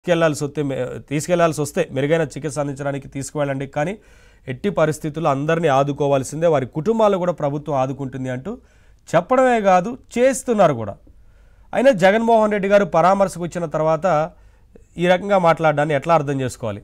తీసుకెళ్లాల్సి వస్తే మె- తీసుకెళ్లాల్సి వస్తే మెరుగైన చికిత్స అందించడానికి తీసుకువెళ్ళండి కానీ ఎట్టి పరిస్థితుల్లో అందరినీ ఆదుకోవాల్సిందే వారి కుటుంబాలు కూడా ప్రభుత్వం ఆదుకుంటుంది అంటూ చెప్పడమే కాదు చేస్తున్నారు కూడా అయినా జగన్మోహన్ రెడ్డి గారు పరామర్శకు వచ్చిన తర్వాత ఈ రకంగా మాట్లాడడాన్ని ఎట్లా అర్థం చేసుకోవాలి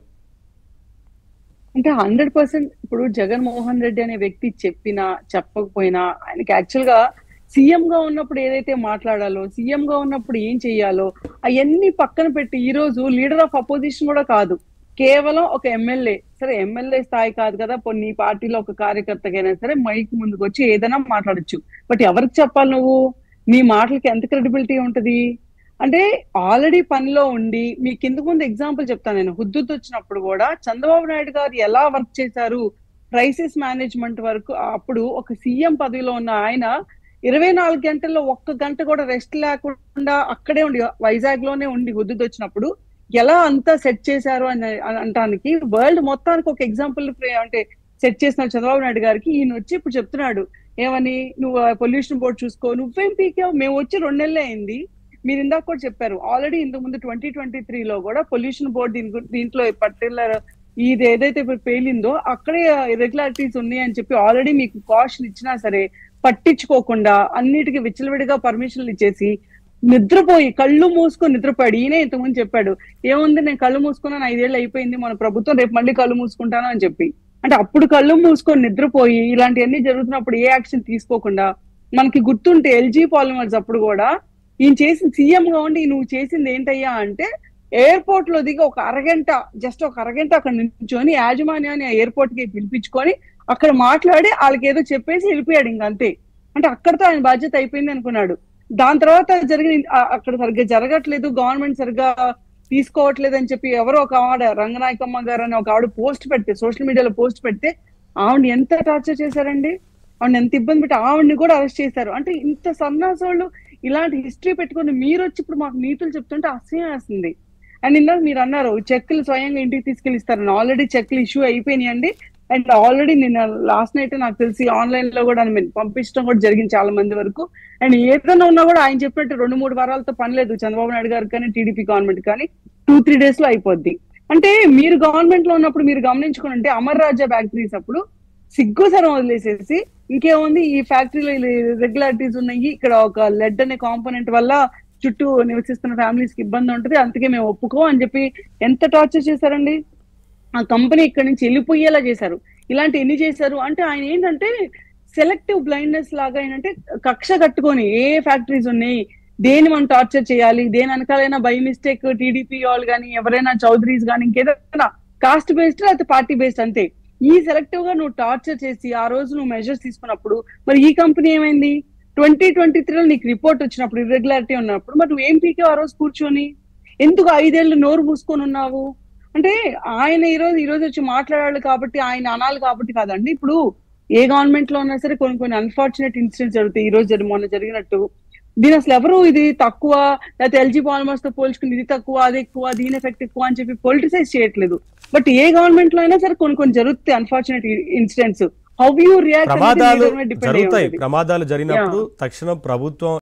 అంటే హండ్రెడ్ పర్సెంట్ ఇప్పుడు జగన్మోహన్ రెడ్డి అనే వ్యక్తి చెప్పినా చెప్పకపోయినా ఆయనకి యాక్చువల్ గా సీఎం గా ఉన్నప్పుడు ఏదైతే మాట్లాడాలో సీఎం గా ఉన్నప్పుడు ఏం చెయ్యాలో అవన్నీ పక్కన పెట్టి ఈ రోజు లీడర్ ఆఫ్ అపోజిషన్ కూడా కాదు కేవలం ఒక ఎమ్మెల్యే సరే ఎమ్మెల్యే స్థాయి కాదు కదా పోనీ నీ పార్టీలో ఒక కార్యకర్తకైనా సరే మైక్ ముందుకు వచ్చి ఏదైనా మాట్లాడొచ్చు బట్ ఎవరికి చెప్పాలి నువ్వు నీ మాటలకి ఎంత క్రెడిబిలిటీ ఉంటది అంటే ఆల్రెడీ పనిలో ఉండి మీ కింద ముందు ఎగ్జాంపుల్ చెప్తాను నేను హుద్దుత్ వచ్చినప్పుడు కూడా చంద్రబాబు నాయుడు గారు ఎలా వర్క్ చేశారు క్రైసిస్ మేనేజ్మెంట్ వరకు అప్పుడు ఒక సీఎం పదవిలో ఉన్న ఆయన ఇరవై నాలుగు గంటల్లో ఒక్క గంట కూడా రెస్ట్ లేకుండా అక్కడే ఉండి వైజాగ్ లోనే ఉండి హుద్దుత్ వచ్చినప్పుడు ఎలా అంతా సెట్ చేశారు అని అనటానికి వరల్డ్ మొత్తానికి ఒక ఎగ్జాంపుల్ అంటే సెట్ చేసిన చంద్రబాబు నాయుడు గారికి ఈయన వచ్చి ఇప్పుడు చెప్తున్నాడు ఏమని నువ్వు పొల్యూషన్ బోర్డు చూసుకో నువ్వేం పీకావు మేము వచ్చి రెండు నెలలే అయింది మీరు ఇందాక కూడా చెప్పారు ఆల్రెడీ ఇంతకు ముందు ట్వంటీ ట్వంటీ త్రీ లో కూడా పొల్యూషన్ బోర్డు దీని గు- దీంట్లో పర్టికులర్ ఇది ఏదైతే ఇప్పుడు పేలిందో అక్కడే ఇరెగ్యులారిటీస్ ఉన్నాయి అని చెప్పి ఆల్రెడీ మీకు కాషన్ ఇచ్చినా సరే పట్టించుకోకుండా అన్నిటికీ విచ్చలవిడిగా పర్మిషన్లు ఇచ్చేసి నిద్రపోయి కళ్ళు మూసుకొని నిద్రపోయాడు ఈయనే ఇంతకుముందు చెప్పాడు ఏముంది నేను కళ్ళు మూసుకున్నాను ఐదేళ్ళు అయిపోయింది మన ప్రభుత్వం రేపు మళ్ళీ కళ్ళు మూసుకుంటాను అని చెప్పి అంటే అప్పుడు కళ్ళు మూసుకొని నిద్రపోయి ఇలాంటివన్నీ జరుగుతున్నప్పుడు ఏ యాక్షన్ తీసుకోకుండా మనకి గుర్తుంటే ఎల్జీ పాలిమర్స్ అప్పుడు కూడా ఈయన చేసిన సీఎం గా ఉండి నువ్వు చేసింది ఏంటయ్యా అంటే ఎయిర్పోర్ట్ లో దిగి ఒక అరగంట జస్ట్ ఒక అరగంట అక్కడ నిల్చొని యాజమాన్యాన్ని ఆ ఎయిర్పోర్ట్ కి పిలిపించుకొని అక్కడ మాట్లాడి వాళ్ళకి ఏదో చెప్పేసి వెళ్ళిపోయాడు ఇంక అంతే అంటే అక్కడతో ఆయన బాధ్యత అయిపోయింది అనుకున్నాడు దాని తర్వాత జరిగిన ఆ- అక్కడ సరిగ్గా జరగట్లేదు గవర్నమెంట్ సరిగ్గా తీసుకోవట్లేదు అని చెప్పి ఎవరో ఒక ఆవిడ రంగనాయకమ్మ గారు అని ఒక ఆవిడ పోస్ట్ పెడితే సోషల్ మీడియాలో పోస్ట్ పెడితే ఆవిడ ఎంత టార్చర్ చేశారండి ఆవిడ ఎంత ఇబ్బంది పెట్టి ఆవిడని కూడా అరెస్ట్ చేశారు అంటే ఇంత సన్నాసోళ్ళు ఇలాంటి హిస్టరీ పెట్టుకొని మీరు వచ్చి ఇప్పుడు మాకు నీతులు చెప్తుంటే అసహ్యం వేస్తుంది అండ్ ఇందాక మీరు అన్నారు చెక్కులు స్వయంగా ఇంటికి తీసుకెళ్ళి ఇస్తారని ఆల్రెడీ చెక్కులు ఇష్యూ అయిపోయినాయండి అండ్ ఆల్రెడీ నిన్న లాస్ట్ నైట్ నాకు తెలిసి ఆన్లైన్ లో కూడా నేను పంపించడం కూడా జరిగింది చాలా మంది వరకు అండ్ ఏదైనా ఉన్నా కూడా ఆయన చెప్పినట్టు రెండు మూడు వారాలతో పని లేదు చంద్రబాబు నాయుడు గారికి కానీ టీడీపీ గవర్నమెంట్ కానీ టూ త్రీ డేస్ లో అయిపోద్ది అంటే మీరు గవర్నమెంట్ లో ఉన్నప్పుడు మీరు గమనించుకుని అంటే అమర్ రాజా ఫ్యాక్టరీస్ అప్పుడు సిగ్గు సరం వదిలేసేసి ఇంకేముంది ఈ ఫ్యాక్టరీలో రెగ్యులారిటీస్ ఉన్నాయి ఇక్కడ ఒక లెడ్ అనే కాంపోనెంట్ వల్ల చుట్టూ నివసిస్తున్న ఫ్యామిలీస్ కి ఇబ్బంది ఉంటుంది అందుకే మేము ఒప్పుకో అని చెప్పి ఎంత టార్చర్ చేశారండి ఆ కంపెనీ ఇక్కడ నుంచి వెళ్ళిపోయేలా చేశారు ఇలాంటి ఎన్ని చేశారు అంటే ఆయన ఏంటంటే సెలెక్టివ్ బ్లైండ్నెస్ లాగా ఏంటంటే కక్ష కట్టుకొని ఏ ఫ్యాక్టరీస్ ఉన్నాయి దేని మనం టార్చర్ చేయాలి దేని వెనకాలైనా బై మిస్టేక్ టీడీపీ వాళ్ళు కానీ ఎవరైనా చౌదరీస్ కానీ ఇంకేదైనా కాస్ట్ బేస్డ్ లేకపోతే పార్టీ బేస్డ్ అంతే ఈ సెలెక్టివ్ గా నువ్వు టార్చర్ చేసి ఆ రోజు నువ్వు మెజర్స్ తీసుకున్నప్పుడు మరి ఈ కంపెనీ ఏమైంది ట్వంటీ ట్వంటీ త్రీలో నీకు రిపోర్ట్ వచ్చినప్పుడు ఇర్రెగ్యులారిటీ ఉన్నప్పుడు మరి నువ్వు ఏం పీకావు ఆ రోజు కూర్చొని ఎందుకు ఐదేళ్లు నోరు మూసుకొని ఉన్నావు అంటే ఆయన ఈ రోజు ఈ రోజు వచ్చి మాట్లాడాలి కాబట్టి ఆయన అనాలి కాబట్టి కాదండి ఇప్పుడు ఏ గవర్నమెంట్ లో ఉన్నా సరే కొన్ని కొన్ని అన్ఫార్చునేట్ ఇన్సిడెంట్స్ జరుగుతాయి ఈ రోజు జరి- మొన్న జరిగినట్టు దీని అసలు ఎవరు ఇది తక్కువ లేకపోతే ఎల్జీ పాలిమర్స్ తో పోల్చుకుని ఇది తక్కువ అది ఎక్కువ దీని ఎఫెక్ట్ ఎక్కువ అని చెప్పి పొలిటిసైజ్ చేయట్లేదు బట్ ఏ గవర్నమెంట్ లో అయినా సరే కొన్ని కొన్ని జరుగుతాయి unfortunate incidents how you react ప్రమాదాలు జరుగుతాయి ప్రమాదాలు జరిగినప్పుడు తక్షణం ప్రభుత్వం